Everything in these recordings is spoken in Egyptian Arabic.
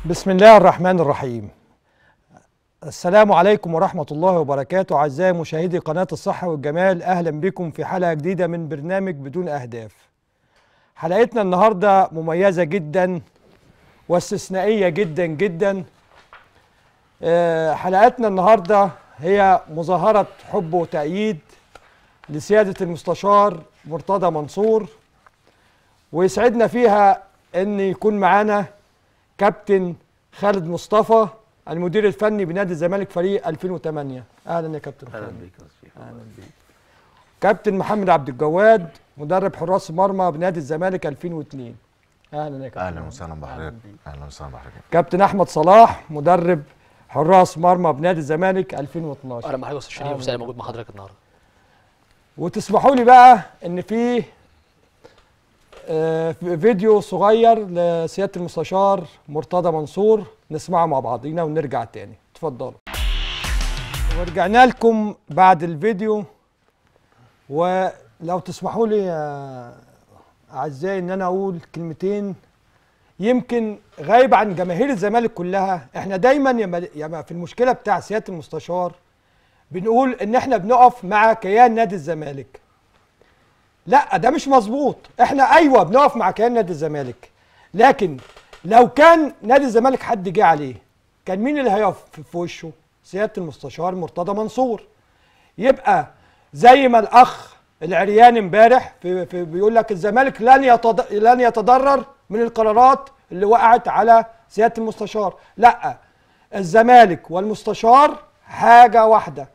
بسم الله الرحمن الرحيم السلام عليكم ورحمة الله وبركاته أعزائي مشاهدي قناة الصحة والجمال أهلا بكم في حلقة جديدة من برنامج بدون أهداف حلقتنا النهاردة مميزة جدا واستثنائية جدا جدا آه، حلقتنا النهاردة هي مظاهرة حب وتأييد لسيادة المستشار مرتضى منصور ويسعدنا فيها ان يكون معانا كابتن خالد مصطفى المدير الفني بنادي الزمالك فريق 2008 اهلا يا كابتن اهلا خالد بيك يا أستاذ. اهلا بيك كابتن محمد عبد الجواد مدرب حراس مرمى بنادي الزمالك 2002 اهلا يا كابتن اهلا وسهلا بحضرتك اهلا وسهلا بحضرتك كابتن احمد صلاح مدرب حراس مرمى بنادي الزمالك 2012 اهلا بحضرتك يا استاذ شريف وسعيد موجود مع حضرتك النهارده وتسمحوا لي بقى ان في آه، في فيديو صغير لسياده المستشار مرتضى منصور نسمعه مع بعضينا ونرجع تاني اتفضلوا ورجعنا لكم بعد الفيديو ولو تسمحوا لي يا اعزائي ان انا اقول كلمتين يمكن غايب عن جماهير الزمالك كلها احنا دايما يما يما في المشكله بتاع سياده المستشار بنقول ان احنا بنقف مع كيان نادي الزمالك لا ده مش مظبوط احنا ايوه بنقف مع كيان نادي الزمالك لكن لو كان نادي الزمالك حد جه عليه كان مين اللي هيقف في- في وشه سياده المستشار مرتضى منصور يبقى زي ما الاخ العريان امبارح في, في بيقول لك الزمالك لن يتض... لن يتضرر من القرارات اللي وقعت على سياده المستشار لا الزمالك والمستشار حاجه واحده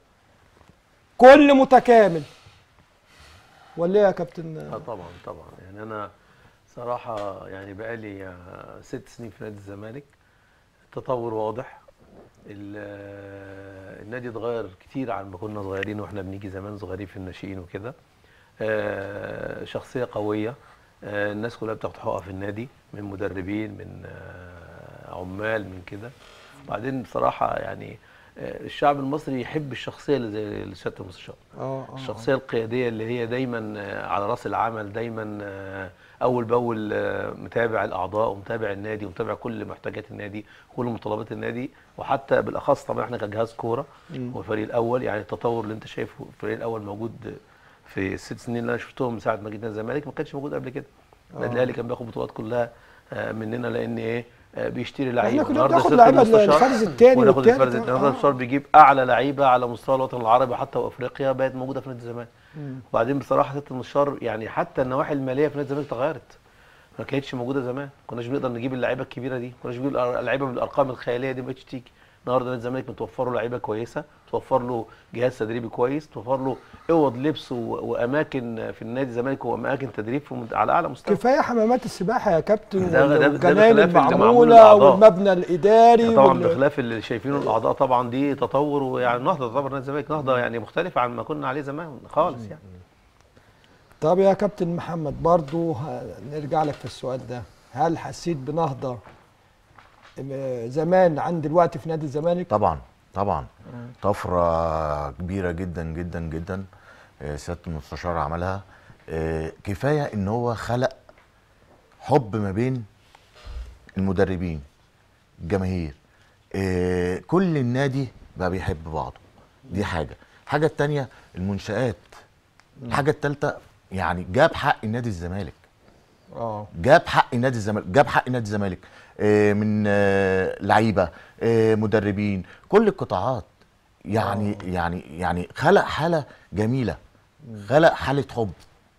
كل متكامل ولا إيه يا كابتن اه طبعا طبعا يعني انا صراحه يعني بقالي آه، ست سنين في نادي الزمالك التطور واضح ال- آه، النادي اتغير كتير عن ما كنا صغيرين واحنا بنيجي زمان صغيرين في الناشئين وكده آه، شخصيه قويه آه، الناس كلها بتاخد حقوقها في النادي من مدربين من آه، عمال من كده وبعدين بصراحه يعني آه، الشعب المصري يحب الشخصيه اللي زي سياده المستشار اه اه الشخصيه القياديه اللي هي دايما آه، على راس العمل دايما آه، اول باول آه، متابع الاعضاء ومتابع النادي ومتابع كل محتاجات النادي كل متطلبات النادي وحتى بالاخص طبعا احنا كجهاز كوره والفريق الاول يعني التطور اللي انت شايفه الفريق الاول موجود في الست سنين اللي انا شفتهم من ساعه ما جيت نادي الزمالك ما كانش موجود قبل كده النادي الاهلي كان بياخد بطولات كلها آه، مننا لان ايه آه، بيشتري لعيبه كنا النهارده بناخد سيادة لعيبة المستشار- الفرز التاني وناخد والتالت. الفرز آه. النهارده المستشار بيجيب اعلى لعيبه على مستوى الوطن العربي حتى وافريقيا بقت موجوده في نادي الزمالك وبعدين بصراحه سياده المستشار يعني حتى النواحي الماليه في نادي الزمالك اتغيرت ما كانتش موجوده زمان ما كناش بنقدر نجيب اللعيبه الكبيره دي ما كناش بنجيب اللعيبه بالارقام الخياليه دي ما بقتش تيجي النهارده نادي الزمالك متوفر له لعيبه كويسه توفر له جهاز تدريبي كويس توفر له اوض لبس و... واماكن في النادي الزمالك واماكن تدريب في مد- على اعلى مستوى كفايه حمامات السباحه يا كابتن ده- ده- ده والجناين بخلاف اللي معمول المعموله للأعضاء. والمبنى الاداري طبعا وال- بخلاف اللي شايفينه الاعضاء طبعا دي تطور ويعني نهضه تعتبر نادي الزمالك نهضه يعني مختلفه عن ما كنا عليه زمان خالص يعني طب يا كابتن محمد برضو ه- نرجع لك في السؤال ده هل حسيت بنهضه م- زمان عن دلوقتي في نادي الزمالك طبعا طبعا طفره كبيره جدا جدا جدا آه، سياده المستشار عملها آه، كفايه ان هو خلق حب ما بين المدربين الجماهير آه، كل النادي بقى بيحب بعضه دي حاجه الحاجه التانية المنشآت الحاجه التالتة يعني جاب حق النادي الزمالك اه جاب حق نادي الزمالك جاب حق نادي الزمالك آه، من آه، لعيبه آه، مدربين كل القطاعات يعني يعني يعني خلق حاله جميله خلق حاله حب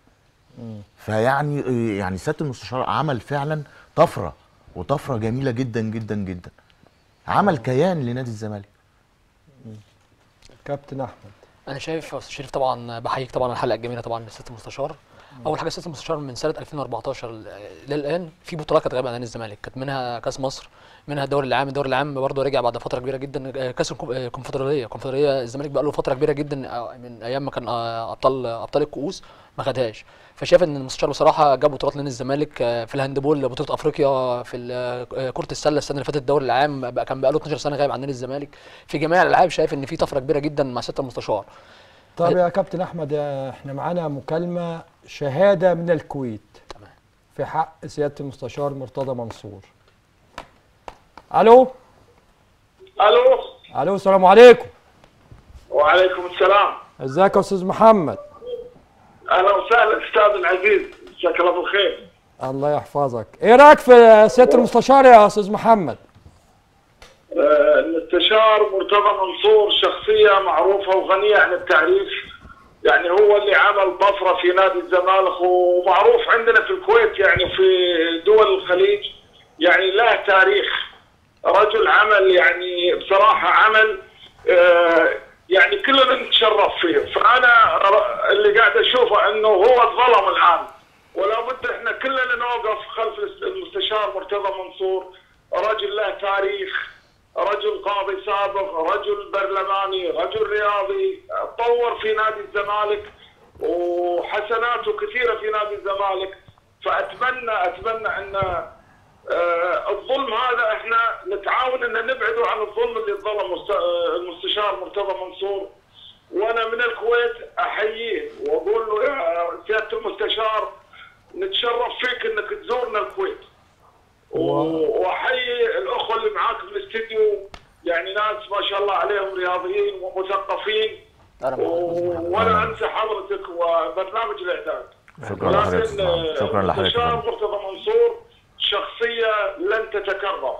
فيعني آه، يعني سياده المستشار عمل فعلا طفره وطفره جميله جدا جدا جدا عمل كيان لنادي الزمالك كابتن احمد انا شايف يا استاذ شريف طبعا بحييك طبعا على الحلقه الجميله طبعا لسياده المستشار اول حاجه سياده المستشار من سنه 2014 ل- للان في بطولات كانت غايبه عن نادي الزمالك كانت منها كاس مصر منها الدوري العام الدوري العام برضه رجع بعد فتره كبيره جدا آه، كاس الكو- آه، الكونفدراليه الكونفدراليه الزمالك بقى له فتره كبيره جدا آه، من ايام ما كان آه، ابطال ابطال الكؤوس ما خدهاش فشايف ان المستشار بصراحه جاب بطولات لنادي الزمالك آه، في الهاندبول بطوله افريقيا في ال- آه، كره السله السنه اللي فاتت الدوري العام بقى كان بقى له 12 سنه غايب عن نادي الزمالك في جميع الالعاب شايف ان في طفره كبيره جدا مع سياده المستشار طب يا كابتن احمد يا- احنا معانا مكالمه شهاده من الكويت تمام في حق سياده المستشار مرتضى منصور الو الو الو السلام عليكم وعليكم السلام ازيك يا استاذ محمد اهلا وسهلا استاذ العزيز جزاك الله بالخير الله يحفظك ايه رايك في سياده المستشار يا استاذ محمد آه، المستشار مرتضى منصور شخصيه معروفه وغنيه عن التعريف يعني هو اللي عمل طفره في نادي الزمالك ومعروف عندنا في الكويت يعني في دول الخليج يعني له تاريخ رجل عمل يعني بصراحه عمل آه، يعني كلنا نتشرف فيه فانا ر- اللي قاعد اشوفه انه هو اتظلم الان ولا بد احنا كلنا نوقف خلف المستشار مرتضى منصور رجل له تاريخ رجل قاضي سابق رجل برلماني رجل رياضي طور في نادي الزمالك وحسناته كثيره في نادي الزمالك فاتمنى اتمنى ان آه، الظلم هذا احنا نتعاون ان نبعده عن الظلم اللي ظلم مست- آه، المستشار مرتضى منصور وانا من الكويت احييه واقول له يا سياده المستشار نتشرف فيك انك تزورنا الكويت و- واحيي الاخوه اللي معاك في الاستديو يعني ناس ما شاء الله عليهم رياضيين ومثقفين انا و- ولا انسى حضرتك وبرنامج الاعداد شكرا لحضرتك ولكن نعم. شكرا لحضرتك يا المستشار فندم. مرتضى منصور شخصيه لن تتكرر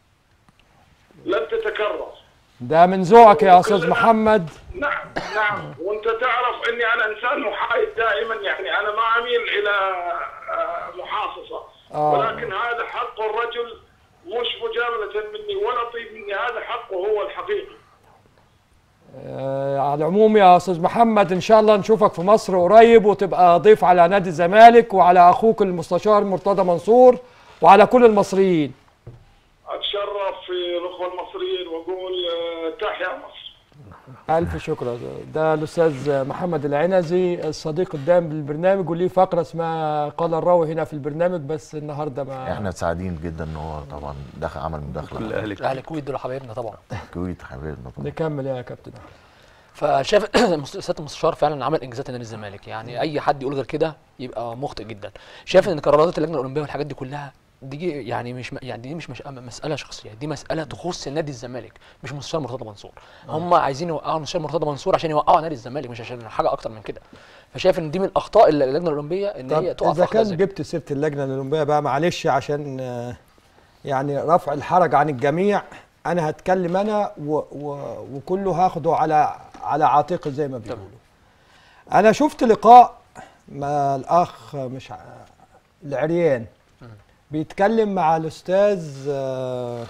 لن تتكرر ده من ذوقك يا استاذ محمد نعم نعم وانت تعرف اني انا انسان محايد دائما يعني انا ما اميل الى آه، محاصصه آه. ولكن هذا حق الرجل مش مجامله مني ولا طيب مني هذا حقه هو الحقيقي آه على العموم يا استاذ محمد ان شاء الله نشوفك في مصر قريب وتبقى ضيف على نادي الزمالك وعلى اخوك المستشار مرتضى منصور وعلى كل المصريين اتشرف في الاخوه المصريين واقول آه، تحيا مصر الف شكر ده الاستاذ محمد العنزي الصديق الدائم بالبرنامج وليه فقره اسمها قال الراوي هنا في البرنامج بس النهارده ما احنا سعيدين جدا ان هو طبعا دخل عمل كل مداخله اهلك اهل الكويت دول حبايبنا طبعا الكويت حبيبنا طبعا نكمل يا كابتن فشاف سياده المستشار فعلا عمل انجازات لنادي الزمالك يعني اي حد يقول غير كده يبقى مخطئ جدا شايف ان قرارات اللجنه الاولمبيه والحاجات دي كلها دي يعني مش يعني دي مش, مش مساله شخصيه دي مساله تخص نادي الزمالك مش مستشار مرتضى منصور هم عايزين يوقعوا المستشار مرتضى منصور عشان يوقعوا نادي الزمالك مش عشان حاجه اكتر من كده فشايف ان دي من اخطاء اللجنه الاولمبيه ان طب هي تقع في اذا أخطاء كان زي كده. جبت سيره اللجنه الاولمبيه بقى معلش عشان آه، يعني رفع الحرج عن الجميع انا هتكلم انا و و وكله هاخده على على عاتقي زي ما بيقولوا انا شفت لقاء مع الاخ مش ع- العريان بيتكلم مع الاستاذ آه،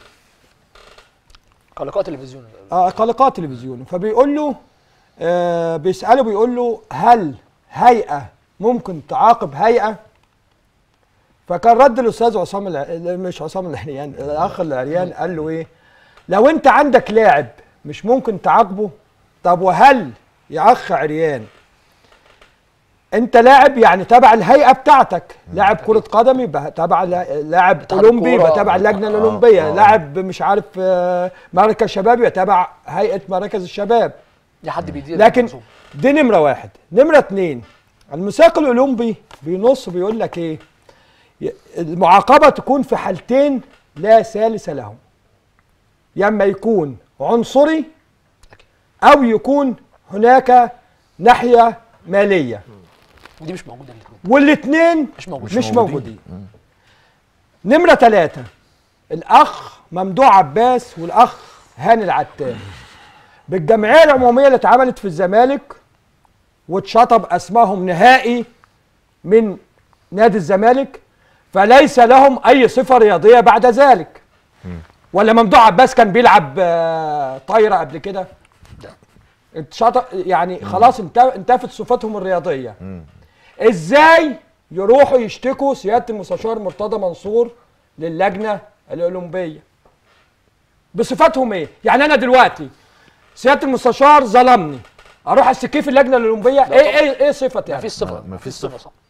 لقاء تلفزيون اه قلقات تلفزيون فبيقول له آه بيساله بيقول له هل هيئه ممكن تعاقب هيئه فكان رد الاستاذ عصام الع... مش عصام العريان الاخ العريان قال له ايه لو انت عندك لاعب مش ممكن تعاقبه طب وهل يا اخ عريان انت لاعب يعني تبع الهيئه بتاعتك لاعب كره قدم يبقى تبع لا- لاعب اتحاد اولمبي يبقى الكورة. تبع اللجنه آه، الاولمبيه آه. لاعب مش عارف آه، مركز شباب يبقى تبع هيئه مراكز الشباب يا حد بيدير لكن المنظومة. دي نمره واحد نمره اتنين المساق الاولمبي بينص بيقول لك ايه ي- المعاقبه تكون في حالتين لا ثالث لهم يا اما يكون عنصري او يكون هناك ناحيه ماليه ودي مش موجوده الاثنين والاثنين مش موجود مش, مش موجودين نمرة ثلاثة الأخ ممدوح عباس والأخ هاني العتاب بالجمعية العمومية اللي اتعملت في الزمالك واتشطب أسمائهم نهائي من نادي الزمالك فليس لهم أي صفة رياضية بعد ذلك ولا ممدوح عباس كان بيلعب آه، طايرة قبل كده اتشطب يعني خلاص انت- انتفت صفاتهم الرياضية ازاي يروحوا يشتكوا سياده المستشار مرتضى منصور للجنه الاولمبيه بصفاتهم ايه يعني انا دلوقتي سياده المستشار ظلمني اروح اشتكيه في اللجنه الاولمبيه ايه ايه ايه صفه يعني مفيش صفه ما- مفيش مفيش صفه صح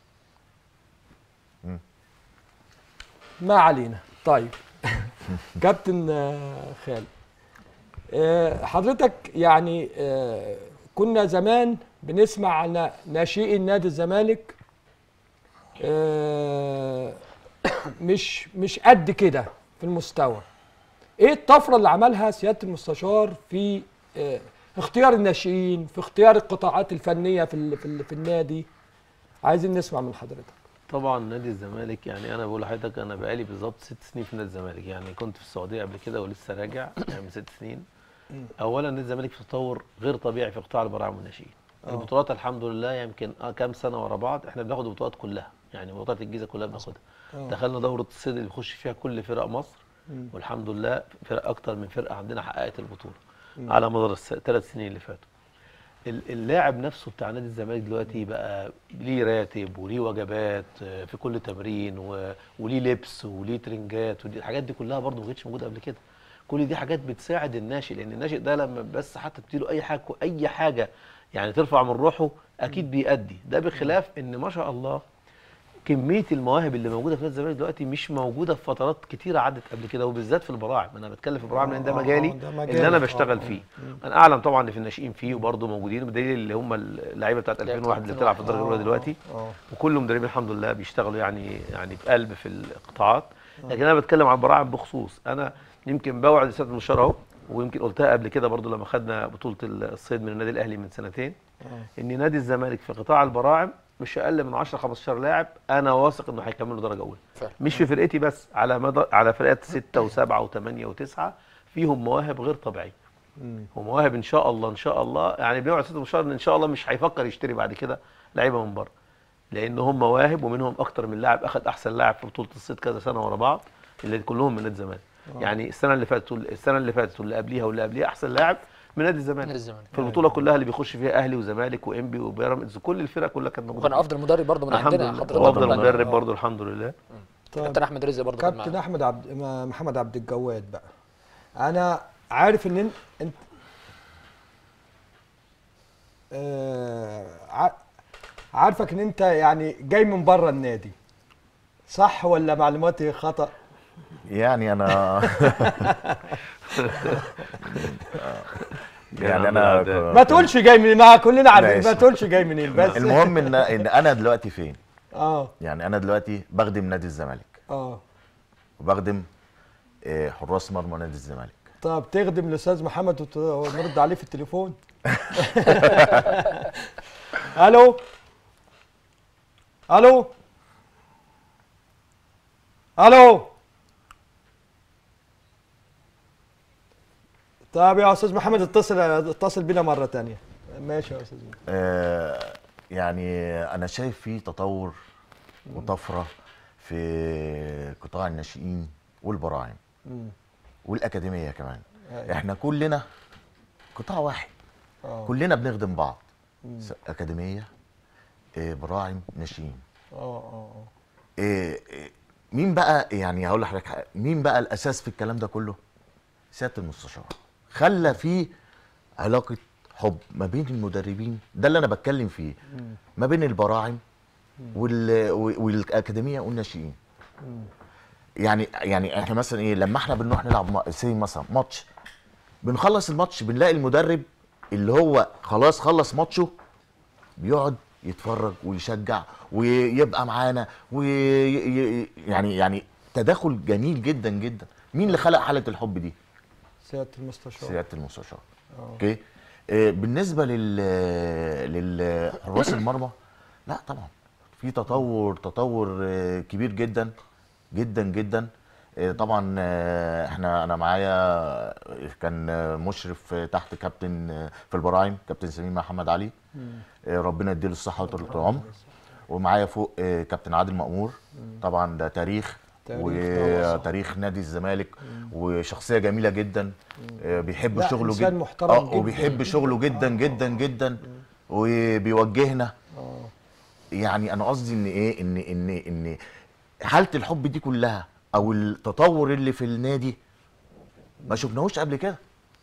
ما علينا طيب كابتن آه، خالد آه، حضرتك يعني آه، كنا زمان بنسمع عن ناشئي نادي الزمالك آه، مش مش قد كده في المستوى ايه الطفره اللي عملها سياده المستشار في آه، اختيار الناشئين في اختيار القطاعات الفنيه في ال- في, ال- في النادي عايزين نسمع من حضرتك طبعا نادي الزمالك يعني انا بقول لحضرتك انا بقالي بالظبط ست سنين في نادي الزمالك يعني كنت في السعوديه قبل كده ولسه راجع يعني من ست سنين اولا نادي الزمالك في تطور غير طبيعي في قطاع البراعم والناشئين البطولات الحمد لله يمكن آه كام سنه ورا بعض احنا بناخد البطولات كلها يعني بطولات الجيزه كلها بناخدها دخلنا دوره الصيد اللي بيخش فيها كل فرق مصر والحمد لله فرق اكتر من فرقه عندنا حققت البطوله على مدار الثلاث سنين اللي فاتوا ال- اللاعب نفسه بتاع نادي الزمالك دلوقتي بقى ليه راتب وليه وجبات آه، في كل تمرين و- وليه لبس وليه ترنجات ودي الحاجات دي كلها برضه ما كانتش موجوده قبل كده كل دي حاجات بتساعد الناشئ لان الناشئ ده لما بس حتى تديله اي حاجه اي حاجه يعني ترفع من روحه اكيد بيأدي ده بخلاف ان ما شاء الله كميه المواهب اللي موجوده في نادي الزمالك دلوقتي مش موجوده في فترات كتيره عدت قبل كده وبالذات في البراعم انا بتكلم في البراعم لان ده آه، آه، مجالي ده اللي مجالك، انا آه، بشتغل آه. فيه انا اعلم طبعا ان في الناشئين فيه وبرضه موجودين بدليل اللي هم اللعيبه بتاعت اللي 2001 اللي بتلعب في الدرجه الاولى دلوقتي اه وكل مدربين الحمد لله بيشتغلوا يعني يعني بقلب في القطاعات لكن انا بتكلم عن البراعم بخصوص انا يمكن بوعد السيد المشار اهو ويمكن قلتها قبل كده برضو لما خدنا بطوله الصيد من النادي الاهلي من سنتين ان نادي الزمالك في قطاع البراعم مش اقل من 10 15 لاعب انا واثق انه هيكملوا درجه اولى فعلا. مش في فرقتي بس على مدى على فرقات 6 و7 و8 و9 فيهم مواهب غير طبيعيه ومواهب ان شاء الله ان شاء الله يعني بنوعد سيد المشار ان ان شاء الله مش هيفكر يشتري بعد كده لعيبه من بره لان هم مواهب ومنهم اكتر من لاعب اخذ احسن لاعب في بطوله الصيد كذا سنه ورا بعض اللي كلهم من نادي الزمالك يعني السنه اللي فاتت وال- السنه اللي فاتت واللي قبليها واللي قبليها احسن لاعب من نادي الزمالك نادي الزمالك. في البطوله كلها اللي بيخش فيها اهلي وزمالك وانبي وبيراميدز كل الفرق كلها كانت موجوده وكان افضل مدرب برضه من الحمد عندنا لله حضرتك وافضل كان- مدرب برضه الحمد لله طيب كابتن احمد رزق برضه كان كابتن معانا. احمد عبد ما- محمد عبد الجواد بقى انا عارف ان انت انت آه ع- عارفك ان انت يعني جاي من بره النادي صح ولا معلوماتي خطأ يعني انا يعني عم انا الأعداء. ما تقولش جاي منين ما كلنا عارفين ماشي. ما تقولش جاي منين بس المهم ان ان انا دلوقتي فين اه يعني انا دلوقتي بخدم نادي الزمالك اه وبخدم آه، حراس مرمى نادي الزمالك طب تخدم الاستاذ محمد وت- ونرد عليه في التليفون الو الو الو طب يا استاذ محمد اتصل اتصل بينا مره تانية ماشي يا استاذ محمد. آه، يعني انا شايف في تطور وطفره في قطاع الناشئين والبراعم مم. والاكاديميه كمان أيوة. احنا كلنا قطاع واحد اه كلنا بنخدم بعض س- اكاديميه آه، براعم ناشئين اه اه اه إيه إيه مين بقى يعني هقول لحضرتك حاجة، مين بقى الاساس في الكلام ده كله سياده المستشار خلى في علاقه حب ما بين المدربين ده اللي انا بتكلم فيه ما بين البراعم وال... والاكاديميه والناشئين يعني يعني احنا مثلا ايه لما احنا بنروح نلعب ما- سي مثلا ماتش بنخلص الماتش بنلاقي المدرب اللي هو خلاص خلص ماتشه بيقعد يتفرج ويشجع ويبقى معانا وي يعني يعني تداخل جميل جدا جدا مين اللي خلق حاله الحب دي سياده المستشار سياده المستشار اوكي آه، بالنسبه لل للحراس المرمى لا طبعا في تطور تطور آه، كبير جدا جدا جدا آه، طبعا آه، احنا انا معايا كان آه، مشرف آه، تحت كابتن آه، في البراعم كابتن سمير محمد علي آه، ربنا يديله الصحه وطول العمر ومعايا فوق آه، كابتن عادل مأمور طبعا ده تاريخ تاريخ طبعاً. وتاريخ نادي الزمالك وشخصيه جميله جدا آه، بيحب لا، شغله إنسان جدا محترم آه، جداً. وبيحب شغله جدا جدا جدا وبيوجهنا اه يعني انا قصدي ان ايه ان ان ان حاله الحب دي كلها او التطور اللي في النادي ما شفناهوش قبل كده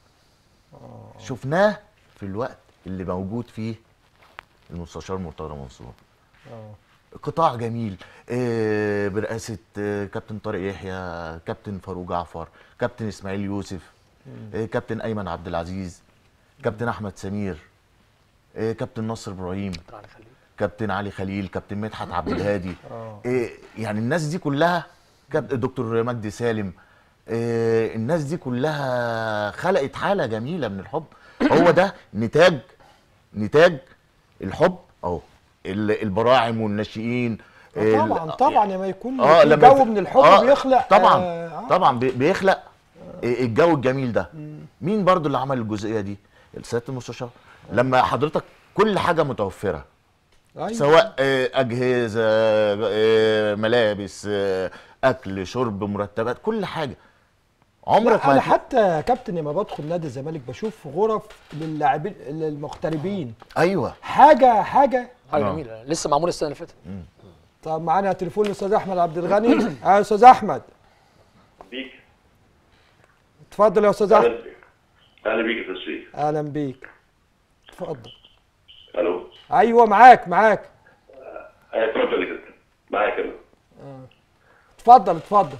شفناه في الوقت اللي موجود فيه المستشار مرتضى منصور اه قطاع جميل آه، برئاسة آه، كابتن طارق يحيى كابتن فاروق جعفر كابتن إسماعيل يوسف آه، كابتن أيمن عبد العزيز كابتن أحمد سمير آه، كابتن نصر إبراهيم كابتن علي خليل. كابتن علي خليل كابتن مدحت عبد الهادي اه إيه يعني الناس دي كلها كابتن دكتور مجدي سالم آه، الناس دي كلها خلقت حاله جميله من الحب هو ده نتاج نتاج الحب اهو ال- البراعم والناشئين ال- طبعا طبعا لما يكون اه في لما جو يبقى- من الحب آه، بيخلق طبعا آه طبعا بي- بيخلق الجو الجميل ده مين برضو اللي عمل الجزئيه دي سياده المستشار لما حضرتك كل حاجه متوفره أيوة. سواء آه، اجهزه آه، ملابس آه، اكل شرب مرتبات كل حاجه عمرك لا ما انا هتلاقي- حتى يا كابتن لما بدخل نادي الزمالك بشوف غرف للاعبين للمغتربين ايوه حاجه حاجه حاجه آه. جميله لسه معمول السنه اللي فاتت طب معانا تليفون الاستاذ احمد عبد الغني اه يا استاذ احمد بيك اتفضل يا استاذ اهلا احمد بيك اهلا بيك يا تسويق اهلا بيك اتفضل الو ايوه معاك معاك آه، اتفضل يا كابتن معاك انا اتفضل اتفضل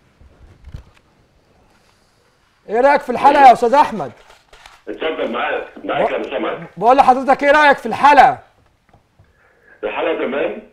ايه رايك في الحلقه يا استاذ احمد اتفضل معاك معاك انا سامعك بقول لحضرتك ايه رايك في الحلقه الحلقه تمام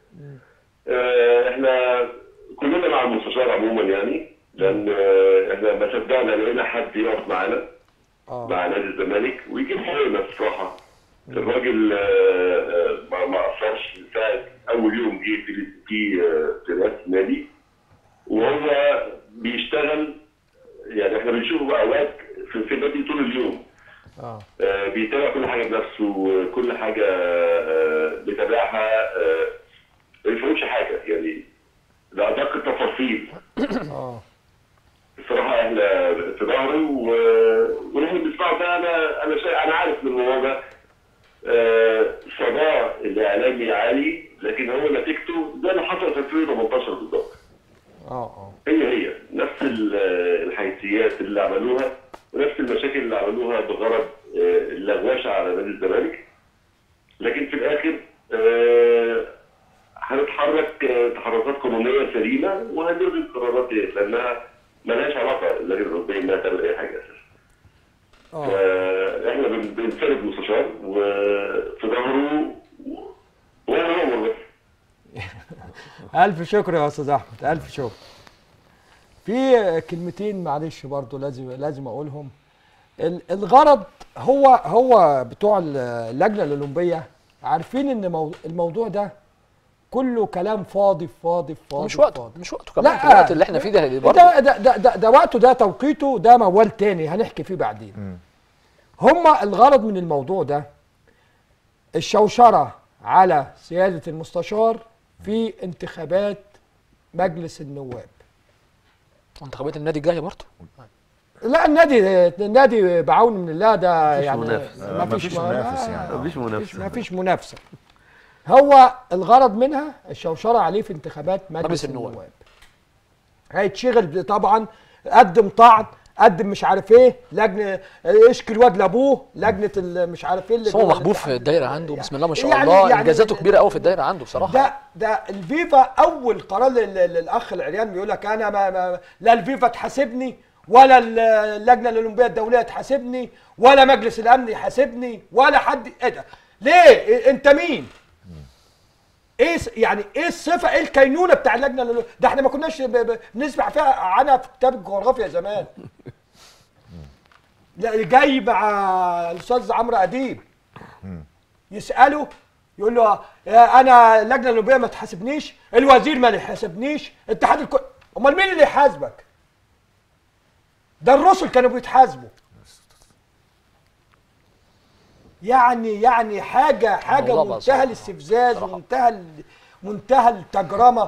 آه، احنا كلنا مع المستشار عموما يعني لان آه، احنا ما صدقنا لقينا حد يقف معانا اه مع نادي الزمالك ويجيب حقنا الصراحه الراجل آه، آه، ما ما قصرش من ساعه اول يوم جه في في آه، في رئاسه النادي وهو بيشتغل يعني احنا بنشوفه اوقات في في النادي طول اليوم اه آه، بيتابع كل حاجه بنفسه كل حاجه آه، بيتابعها آه، ما يفهمش حاجه يعني لادق التفاصيل اه الصراحه احنا في ظهره و- واللي احنا بنسمعه ده انا انا شا... انا عارف ان الموضوع ده آه، صداع الاعلامي عالي لكن هو نتيجته زي اللي حصل في 2018 بالظبط اه اه هي هي نفس ال- الحيثيات اللي عملوها ونفس المشاكل اللي عملوها بغرض آه، اللغوشه على نادي الزمالك لكن في الاخر آه، هنتحرك آه، تحركات قانونيه سليمه وهنلغي القرارات دي لانها ملهاش علاقه اللجنه الاوروبيه انها تعمل اي حاجه اساسا. اه آه، احنا بن- بنساند المستشار وفي ظهره وهو نور بس. الف شكر يا استاذ احمد الف شكر في كلمتين معلش برضو لازم لازم اقولهم ال- الغرض هو هو بتوع اللجنه الاولمبيه عارفين ان مو- الموضوع ده كله كلام فاضي فاضي فاضي مش وقته فاضي. مش وقته كمان لا. في الوقت اللي احنا فيه ده برضه ده ده, ده, ده, ده وقته ده توقيته ده موال تاني هنحكي فيه بعدين هما الغرض من الموضوع ده الشوشرة على سيادة المستشار في انتخابات مجلس النواب انتخابات النادي الجايه برضه لا النادي النادي بعون من الله ده مفيش يعني منافس. ما مفيش فيش منافس يعني. مفيش منافسة. ما فيش منافسه هو الغرض منها الشوشره عليه في انتخابات مجلس, مجلس النواب. النواب. هيتشغل طبعا قدم طعن قدم مش عارف ايه لجنه اشكي الواد لابوه لجنه ال- مش عارف ايه اللي بس هو جوه محبوب الاتحاد. في الدايره عنده بسم الله ما شاء يعني- الله يعني انجازاته ال- كبيره قوي في الدايره عنده بصراحه ده ده الفيفا اول قرار لل- للاخ العريان بيقول لك انا ما ما لا الفيفا تحاسبني ولا ال- اللجنه الاولمبيه الدوليه تحاسبني ولا مجلس الامن يحاسبني ولا حد ايه ده ليه إيه- انت مين ايه س- يعني ايه الصفه ايه الكينونه بتاع اللجنه الاولمبيه ده احنا ما كناش ب- ب- بنسمع فيها عنها في كتاب الجغرافيا زمان لا جاي مع الاستاذ عمرو اديب يساله يقول له آه، انا اللجنه الاولمبيه ما تحاسبنيش الوزير ما يحاسبنيش اتحاد الكو... امال مين اللي يحاسبك ده الرسل كانوا بيتحاسبوا يعني يعني حاجه حاجه الموضوع بقى منتهى صعب. الاستفزاز صراحة. ومنتهى ال- منتهى التجرمه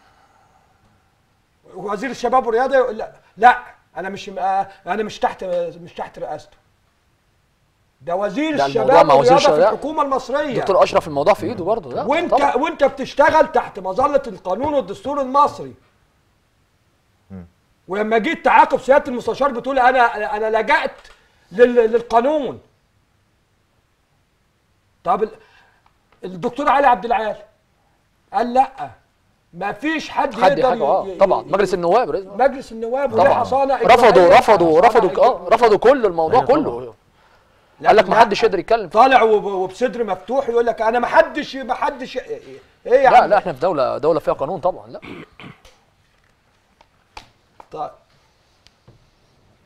وزير الشباب والرياضه يقول لا لا انا مش آه، انا مش تحت مش تحت رئاسته ده وزير ده الموضوع الشباب مع وزير والرياضه في الشباب. الحكومه المصريه دكتور اشرف الموضوع في ايده برضه لا وانت طبعا. وانت بتشتغل تحت مظله القانون والدستور المصري ولما جيت تعاقب سياده المستشار بتقول انا انا لجأت لل- للقانون طب ال- الدكتور علي عبد العال قال لا ما فيش حد, حد يقدر حاجه اه ي- ي- طبعا ي- مجلس النواب رئيس- مجلس النواب وليه طبعا حصانه رفضوا إجرائية، رفضوا حصانة رفضوا اه إجرائية. رفضوا كل الموضوع أيوة طبعا. كله قال لك ما حدش يقدر يتكلم طالع وب- وبصدر مفتوح يقول لك انا ما حدش ما حدش ايه يا لا عم لا احنا في دوله دوله فيها قانون طبعا لا طيب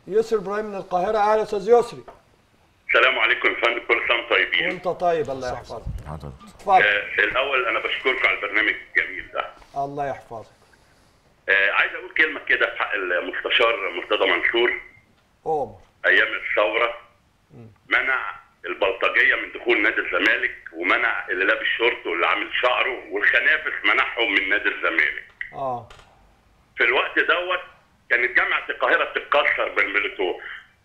يسري ابراهيم من القاهره اهلا يا استاذ يسري السلام عليكم يا فندم كل سنه وانتم طيبين وانت طيب الله يحفظك حاضر. اتفضل آه الاول انا بشكركم على البرنامج الجميل ده الله يحفظك آه عايز اقول كلمه كده في حق المستشار مرتضى منصور عمر ايام الثوره منع البلطجيه من دخول نادي الزمالك ومنع اللي لابس شورت واللي عامل شعره والخنافس منعهم من نادي الزمالك اه في الوقت دوت كانت جامعه القاهره بتتكسر بالمولوتوف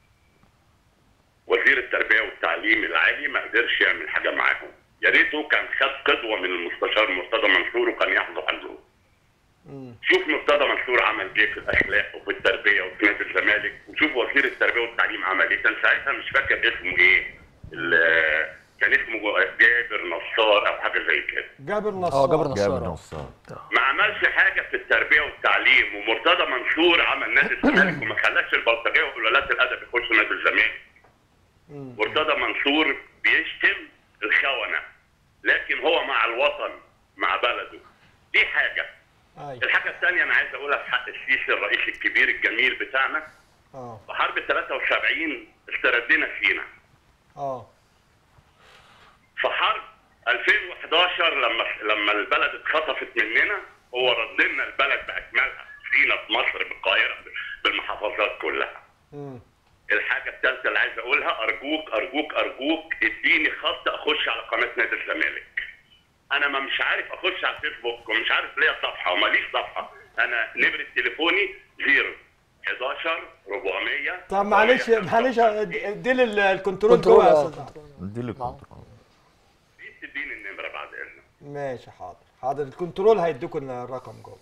وزير التربيه والتعليم العالي ما قدرش يعمل حاجه معاهم يا ريته كان خد قدوه من المستشار مرتضى منصور وكان ياخده عنده شوف مرتضى منصور عمل ايه في الاخلاق وفي التربيه وفي نادي الزمالك وشوف وزير التربيه والتعليم عمل ايه كان ساعتها مش فاكر اسمه ايه ال- كان اسمه جابر نصار او حاجه زي كده جابر نصار اه جابر جاب نصار آه. نصار ما عملش حاجه في التربيه والتعليم ومرتضى منصور عمل نادي الزمالك وما خلاش البلطجيه وقلالات الادب يخشوا نادي الزمالك مرتضى منصور بيشتم الخونه لكن هو مع الوطن مع بلده دي حاجه ايوه الحاجه الثانيه انا عايز اقولها في حق السيسي الرئيس الكبير الجميل بتاعنا اه في حرب 73 استردينا سينا اه في حرب 2011 لما لما البلد اتخطفت مننا هو رد لنا البلد باكملها سينا في مصر بالقاهره بالمحافظات كلها امم الحاجه الثالثه اللي عايز اقولها ارجوك ارجوك ارجوك اديني خط اخش على قناه نادي الزمالك انا ما مش عارف اخش على الفيسبوك ومش عارف ليا صفحه وماليش صفحه انا نمره تليفوني 0 11 400 طب معلش معلش ادي لي الكنترول كنترول، جوه يا آه، استاذ أحمد. دي لك نعم. تديني النمره بعد اذنك ماشي حاضر حاضر الكنترول هيديكم الرقم جوه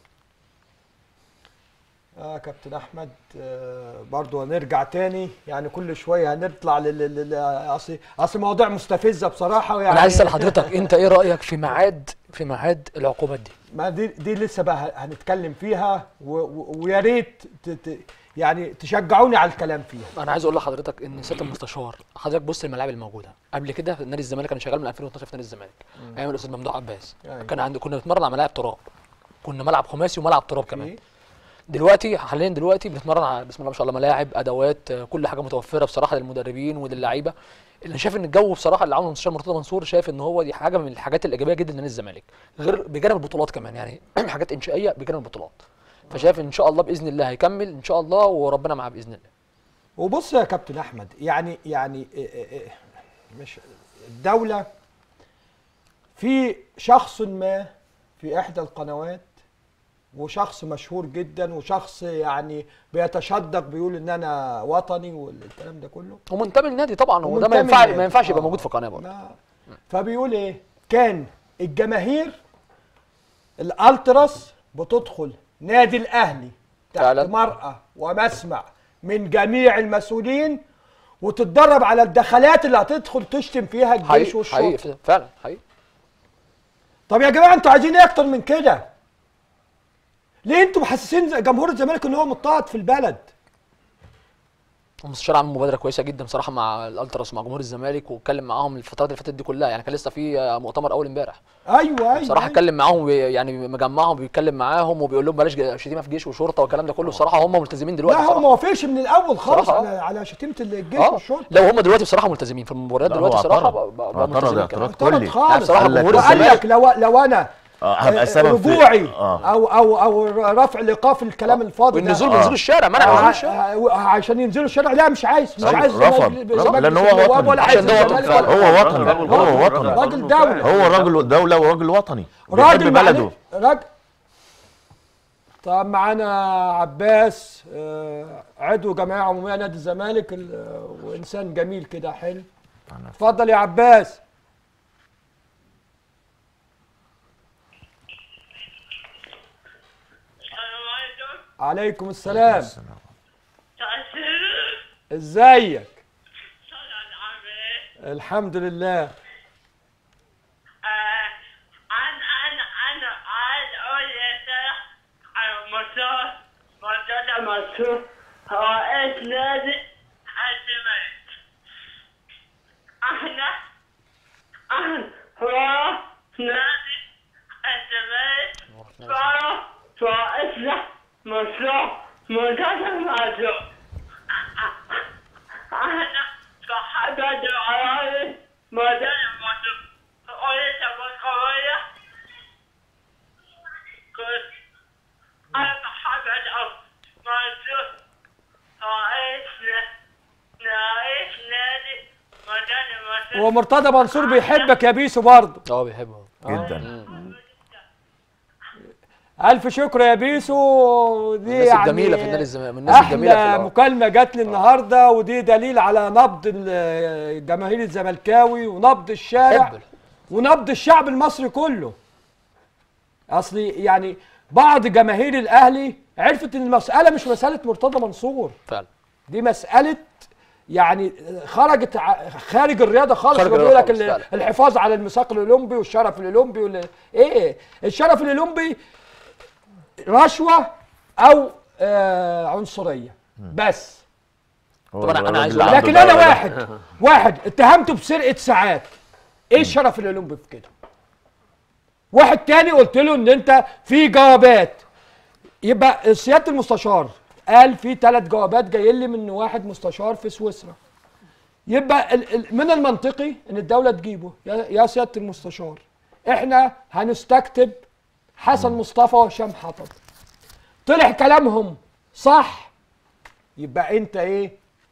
اه كابتن احمد آه برضو هنرجع تاني يعني كل شويه هنطلع لل لل- لل- اصل اصل مواضيع مستفزه بصراحه ويعني انا عايز اسال حضرتك انت ايه رايك في ميعاد في ميعاد العقوبات دي ما دي دي لسه بقى هنتكلم فيها و- و- ويا ريت ت- ت- يعني تشجعوني على الكلام فيها انا عايز اقول لحضرتك ان سياده المستشار حضرتك بص الملاعب الموجوده قبل كده نادي الزمالك كان شغال من 2012 في نادي الزمالك ايام الاستاذ ممدوح عباس أيوة. كان عند كنا بنتمرن على ملاعب تراب كنا ملعب خماسي وملعب تراب كمان إيه؟ دلوقتي حاليا دلوقتي بنتمرن على بسم الله ما شاء الله ملاعب ادوات آه، كل حاجه متوفره بصراحه للمدربين وللعيبه اللي شايف ان الجو بصراحه اللي عمله المستشار مرتضى منصور شايف ان هو دي حاجه من الحاجات الايجابيه جدا لنادي الزمالك غير بجانب البطولات كمان يعني حاجات انشائيه بجانب البطولات فشايف ان شاء الله باذن الله هيكمل ان شاء الله وربنا معاه باذن الله وبص يا كابتن احمد يعني يعني إيه إيه إيه مش الدوله في شخص ما في احدى القنوات وشخص مشهور جدا وشخص يعني بيتشدق بيقول ان انا وطني والكلام ده كله ومنتمي للنادي طبعا هو ده ومنتمي ما ينفعش للنادي. ما ينفعش يبقى آه. موجود في قناه برضه ما- فبيقول ايه كان الجماهير الالتراس بتدخل نادي الاهلي تحت فعلا. مرأة ومسمع من جميع المسؤولين وتتدرب على الدخلات اللي هتدخل تشتم فيها الجيش حقيقي والشرطه حقيقي فعلا حقيقي طب يا جماعه انتوا عايزين ايه اكتر من كده ليه انتوا محسسين جمهور الزمالك ان هو مضطهد في البلد المستشار عامل مبادره كويسه جدا بصراحه مع الالتراس ومع جمهور الزمالك واتكلم معاهم الفترات اللي فاتت دي كلها يعني كان لسه في آه، مؤتمر اول امبارح ايوه ايوه بصراحه أيوة. اتكلم معاهم وبي- يعني مجمعهم بيتكلم معاهم وبيقول لهم بلاش ج- شتيمه في جيش وشرطه والكلام ده كله بصراحه هم ملتزمين دلوقتي لا هو ما بصراحه وافقش من الاول خالص بصراحة. على على شتيمه الجيش اه والشرطه لو هم دلوقتي بصراحه ملتزمين في المباريات لا، هو دلوقتي بصراحه اعترض. بقى- بقى اعترض ملتزمين اعتراض كمان. كلي خالص بصراحة قال لك جمهور وقال الزمالك- لك لو لو انا اه هبقى آه، السبب في رجوعي اه او او او رفع الايقاف الكلام الفاضي ده. والنزول آه. منزول الشارع منع نزول ع- الشارع ع- عشان ينزلوا الشارع لا مش عايز مش أيوة، عايز رفض. مجلس- رفض. مجلس لأن هو النواب وطني. ولا عشان عايز ده وطن الزمالك فعلا. ولا- هو وطني رجل هو وطني. وطني راجل دولة هو راجل دولة وراجل وطني راجل بيحب معلش- بلده راجل طب معانا عباس آه، عضو جمعيه عموميه نادي الزمالك ال- وانسان جميل كده حلو اتفضل يا عباس السلام عليكم عليكم السلام تأثير ازيك صلاة عامل الحمد لله أنا أنا أنا عايز أقول لك على مصر مصر مصر هو رئيس نادي الزمالك احنا احنا هو نادي الزمالك قالوا رئيسنا مشروع منتظر مشروع بدر علي مدن مصر أريد بقوية كنت أنا محمد أبو منصور رئيس رئيس نادي مدن مصر ومرتضى منصور بيحبك يا بيسو برضه اه بيحبه جدا الف شكر يا بيسو دي الناس يعني الجميله في النادي الزمالك من الناس الجميله في احلى الأرض. مكالمه جات لي النهارده ودي دليل على نبض ال- جماهير الزملكاوي ونبض الشارع حب. ونبض الشعب المصري كله اصلي يعني بعض جماهير الاهلي عرفت ان المساله مش مساله مرتضى منصور فعلا دي مساله يعني خرجت ع- خارج الرياضه خالص خارج بيقول الرياضة لك خالص ال- فعلا. الحفاظ على الميثاق الاولمبي والشرف الاولمبي وال... ايه الشرف الاولمبي رشوه او آه عنصريه بس هو طب أنا- أنا الراجل عايز اللي أقول عنده لكن انا دولة ده. واحد واحد اتهمته بسرقه ساعات ايه الشرف الاولمبي في كده واحد تاني قلت له ان انت في جوابات يبقى سياده المستشار قال في ثلاث جوابات جايين لي من واحد مستشار في سويسرا يبقى ال- ال- من المنطقي ان الدوله تجيبه يا يا سياده المستشار احنا هنستكتب حسن مصطفى وهشام حطب طلع كلامهم صح يبقى انت ايه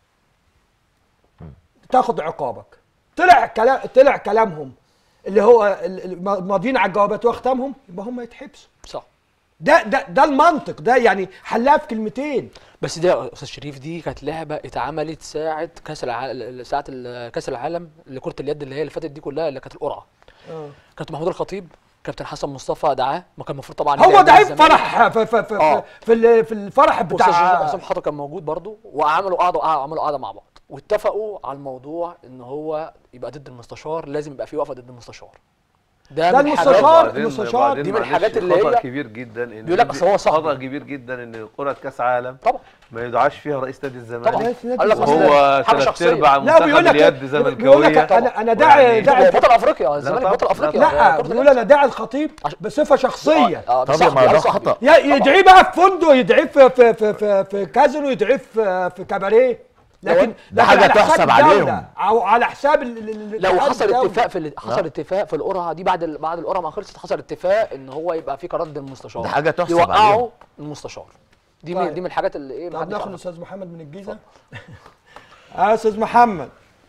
تاخد عقابك طلع كلام طلع كلامهم اللي هو ال- ال- ماضيين على الجوابات واختامهم يبقى هم يتحبسوا صح ده ده ده المنطق ده يعني حلها في كلمتين بس دي يا استاذ شريف دي كانت لعبه اتعملت ساعه كاس العالم ساعه ال- كاس العالم لكره اليد اللي هي اللي فاتت دي كلها اللي كانت القرعه كابتن محمود الخطيب كابتن حسن مصطفى دعاه ما كان المفروض طبعا يجي هو عند ده عيب الزمالك. فرح في في في, آه. في, في, ال- في الفرح واستاذ بتاع حسام حطب كان موجود برضه وعملوا قعدوا عملوا قعده مع بعض واتفقوا على الموضوع ان هو يبقى ضد المستشار لازم يبقى في وقفه ضد المستشار ده, ده من المستشار- حاجات- وبعدين- المستشار وبعدين دي من معلش الحاجات اللي خطأ هي- كبير جدا ان بيقول لك أصل هو صاحبي. خطأ كبير جدا ان كرة كاس عالم طبعا ما يدعاش فيها رئيس نادي الزمالك طبعا في نادي قال لك الزمالك. أصل هو حاجة ثلاث شخصية. ارباع لا بيقول منتخب لك اليد بيقول لك زملكاويه انا انا داعي ويعني- داعي بطل افريقيا الزمالك طبعا، بطل لا افريقيا لا كرة بيقول اليد. انا داعي الخطيب بصفه شخصيه آه، طب صاحبي، ما ده قال صاحبي. خطأ يا يدعيه بقى في فندق يدعيه في في في في, في كازينو يدعيه في في كباريه لكن ده لكن حاجة على حساب تحسب الدولة عليهم. او على حساب ال- ال- لو الاتحاد حصل الدولي. اتفاق في ال- حصل اتفاق في القرعه دي بعد ال- بعد القرعه ما خلصت حصل اتفاق ان هو يبقى في قرار ضد المستشار ده حاجة تحسب يوقعوا عليهم. المستشار دي طيب. من دي من الحاجات اللي ايه طب محدش ناخد يعرفها. الاستاذ محمد من الجيزه اه استاذ محمد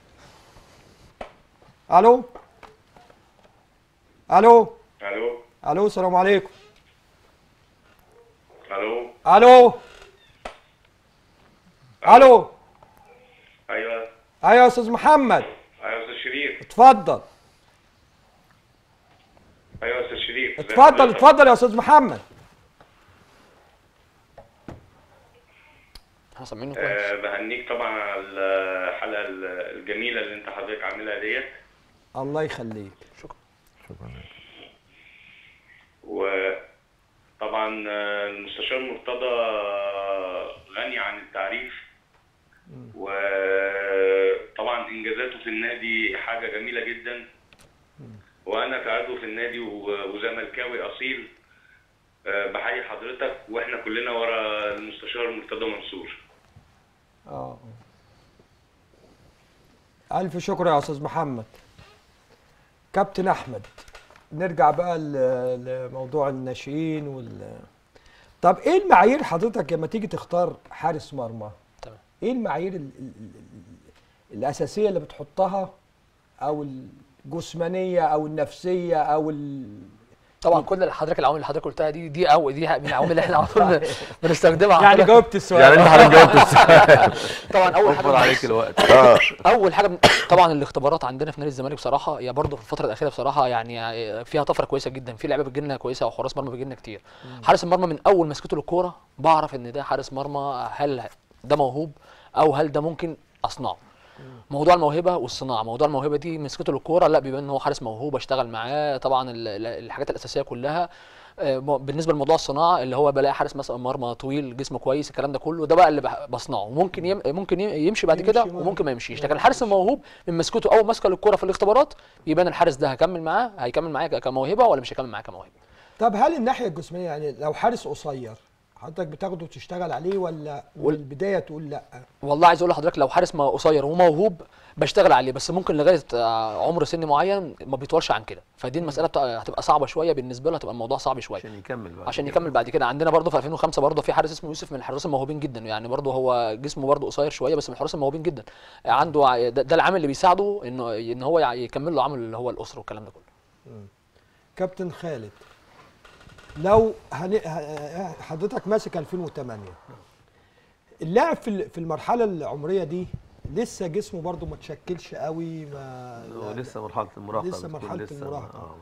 الو الو الو الو السلام عليكم الو الو الو ايوه ايوه يا استاذ محمد ايوه يا استاذ شريف اتفضل ايوه يا استاذ شريف اتفضل اتفضل يا استاذ محمد احنا سامعينه كويس أه بهنيك طبعا على الحلقه الجميله اللي انت حضرتك عاملها ديت الله يخليك شكرا وطبعا آه، المستشار مرتضى غني عن التعريف وطبعا انجازاته في النادي حاجه جميله جدا وانا كعضو في النادي و- وزملكاوي اصيل آه، بحيي حضرتك واحنا كلنا ورا المستشار مرتضى منصور اه الف شكر يا استاذ محمد كابتن احمد نرجع بقى ل- لموضوع الناشئين وال طب ايه المعايير حضرتك لما تيجي تختار حارس مرمى تمام. ايه المعايير ال... ال... ال... الاساسيه اللي بتحطها او الجسمانيه او النفسيه او ال... طبعا كل حضرتك العوامل اللي حضرتك قلتها دي دي أو دي من العوامل اللي احنا على طول بنستخدمها يعني حضرتك. جاوبت السؤال يعني انت حضرتك جاوبت السؤال طبعا اول حاجه وفر عليك الوقت اه اول حاجه من- طبعا الاختبارات عندنا في نادي الزمالك بصراحه هي برضه في الفتره الاخيره بصراحه يعني فيها طفره كويسه جدا في لعيبه بتجي لنا كويسه وحراس مرمى بيجي لنا كتير حارس المرمى من اول مسكته للكوره بعرف ان ده حارس مرمى هل ده موهوب او هل ده ممكن اصنعه موضوع الموهبه والصناعه موضوع الموهبه دي مسكته للكوره لا بيبان ان هو حارس موهوب اشتغل معاه طبعا ال- ال- الحاجات الاساسيه كلها آه، م- بالنسبه لموضوع الصناعه اللي هو بلاقي حارس مثلا مرمى طويل جسمه كويس الكلام ده كله ده بقى اللي بح- بصنعه ممكن يم ممكن يم- يمشي بعد كده يمشي وممكن ما يمشيش لكن الحارس الموهوب من مسكته اول مسكه للكوره في الاختبارات يبان الحارس ده هكمل معاه هيكمل معايا ك- كموهبه ولا مش هيكمل معايا كموهبه طب هل الناحيه الجسمانيه يعني لو حارس قصير حضرتك بتاخده وتشتغل عليه ولا من البدايه تقول لا والله عايز اقول لحضرتك لو حارس ما قصير وموهوب بشتغل عليه بس ممكن لغايه آه، عمر سن معين ما بيطولش عن كده فدي المساله بتاع- هتبقى صعبه شويه بالنسبه له هتبقى الموضوع صعب شويه عشان يكمل بعد عشان كده. يكمل بعد كده عندنا برضه في 2005 برضه في حارس اسمه يوسف من الحراس الموهوبين جدا يعني برضه هو جسمه برضه قصير شويه بس من الحراس الموهوبين جدا عنده ع- ده, ده العامل اللي بيساعده انه ان هو يع- يكمل له عامل اللي هو الاسره والكلام ده كله كابتن خالد لو هن... ه- حضرتك ماسك 2008 اللاعب في ال- في المرحله العمريه دي لسه جسمه برضه ما تشكلش قوي ما هو لسه مرحله المراهقه لسه بتكون مرحلة لسه المراهقة. اه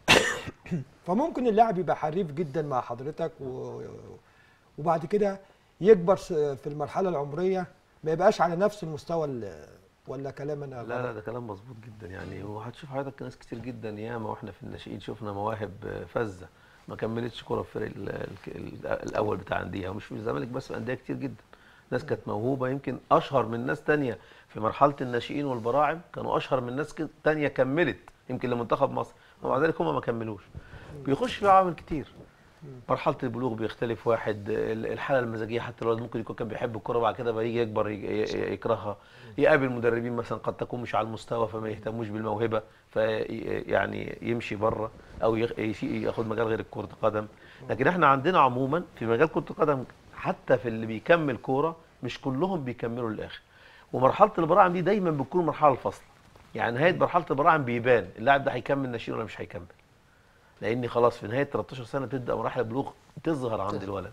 ما- فممكن اللاعب يبقى حريف جدا مع حضرتك و... وبعد كده يكبر س- في المرحله العمريه ما يبقاش على نفس المستوى ال... ولا كلام انا لا لا ده كلام مظبوط جدا يعني وهتشوف حضرتك ناس كتير جدا ياما واحنا في الناشئين شفنا مواهب فذه ما كملتش كوره في الفريق ال- ال- ال- الاول بتاع انديه ومش في الزمالك بس في انديه كتير جدا ناس كانت موهوبه يمكن اشهر من ناس تانية في مرحله الناشئين والبراعم كانوا اشهر من ناس كت- تانية كملت يمكن لمنتخب مصر ومع ذلك هم ما كملوش بيخش في عوامل كتير مرحله البلوغ بيختلف واحد ال- الحاله المزاجيه حتى الولد ممكن يكون كان بيحب الكوره بعد كده بقى يجي يكبر ي- ي- يكرهها يقابل مدربين مثلا قد تكون مش على المستوى فما يهتموش بالموهبه في يعني يمشي بره او يخ- يش- ياخد مجال غير كره القدم لكن احنا عندنا عموما في مجال كره القدم حتى في اللي بيكمل كوره مش كلهم بيكملوا للاخر ومرحله البراعم دي دايما بتكون مرحله الفصل يعني نهايه مرحله البراعم بيبان اللاعب ده هيكمل ناشئين ولا مش هيكمل لان خلاص في نهايه 13 سنه تبدا مراحل البلوغ تظهر عند الولد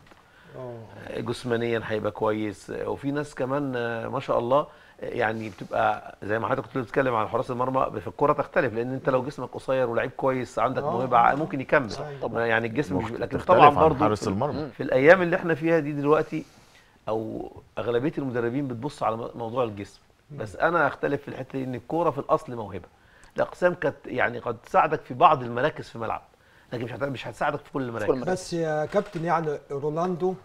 اه جسمانيا هيبقى كويس وفي ناس كمان آه، ما شاء الله آه، يعني بتبقى زي ما حضرتك كنت بتتكلم عن حراس المرمى في الكوره تختلف لان انت لو جسمك قصير ولعيب كويس عندك آه. موهبه ع- ممكن يكمل طبعاً. يعني الجسم مش لكن تختلف طبعا عن برضه حارس المرمى في الايام اللي احنا فيها دي دلوقتي او اغلبيه المدربين بتبص على م- موضوع الجسم بس انا اختلف في الحته دي ان الكوره في الاصل موهبه الاقسام كانت يعني قد تساعدك في بعض المراكز في ملعب لكن مش هت- مش هتساعدك في كل المراكز المراكز. بس يا كابتن يعني رونالدو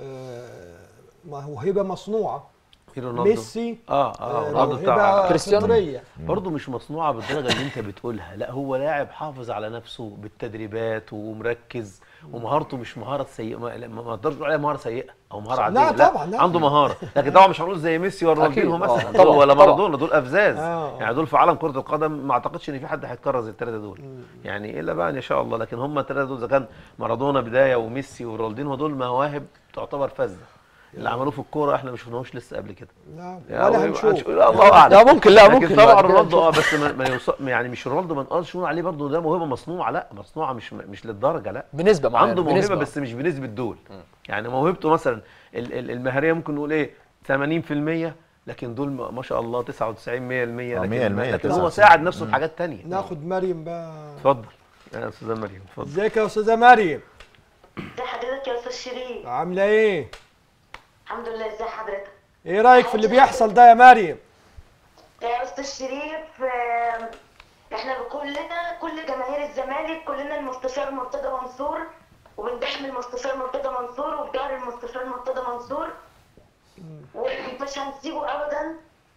آه، موهبه مصنوعه في رونالدو ميسي اه اه رونالدو بتاع موهبه كريستيانو. فطريه برضه مش مصنوعه بالدرجه اللي انت بتقولها لا هو لاعب حافظ على نفسه بالتدريبات ومركز ومهارته مش مهاره سيئه ما ما- ما اقدرش اقول عليها مهاره سيئه او مهاره لا عاديه طبعاً، لا. عنده مهاره لكن طبعا مش هنقول زي ميسي ولا أكيد، رونالدينو آه، مثلا طبعاً، دول ولا طبعاً. مارادونا دول افزاز آه. يعني دول في عالم كره القدم ما اعتقدش ان في حد هيتكرر زي الثلاثه دول يعني الا بقى ان شاء الله لكن هم الثلاثه دول اذا كان مارادونا بدايه وميسي ورونالدينو دول مواهب تعتبر فذه اللي عملوه في الكوره احنا ما شفناهوش لسه قبل كده لا يعني ولا هو- هنشوف لا الله اعلم لا ممكن لا لكن ممكن طبعا بعد كده رونالدو نشوف. اه بس ما, ما يوصل يعني مش رونالدو ما نقولش نقول عليه برضه ده موهبه مصنوعه لا مصنوعه مش مش للدرجه لا بنسبه معينه عنده موهبه بنسبة. بس مش بنسبه دول يعني موهبته مثلا ال- ال- المهاريه ممكن نقول ايه 80% لكن دول ما ما شاء الله 99 100% آه، لكن 100% لكن هو 99. ساعد نفسه في حاجات تانية ناخد مريم بقى اتفضل يا استاذه مريم اتفضل ازيك يا استاذه مريم ازي حضرتك يا استاذ شيرين عامله ايه الحمد لله ازي حضرتك ايه رايك في اللي بيحصل ده يا مريم يا استاذ شريف آم، احنا كلنا كل جماهير الزمالك كلنا المستشار مرتضى منصور وبندعم المستشار مرتضى منصور وبدار المستشار مرتضى منصور ومش هنسيبه ابدا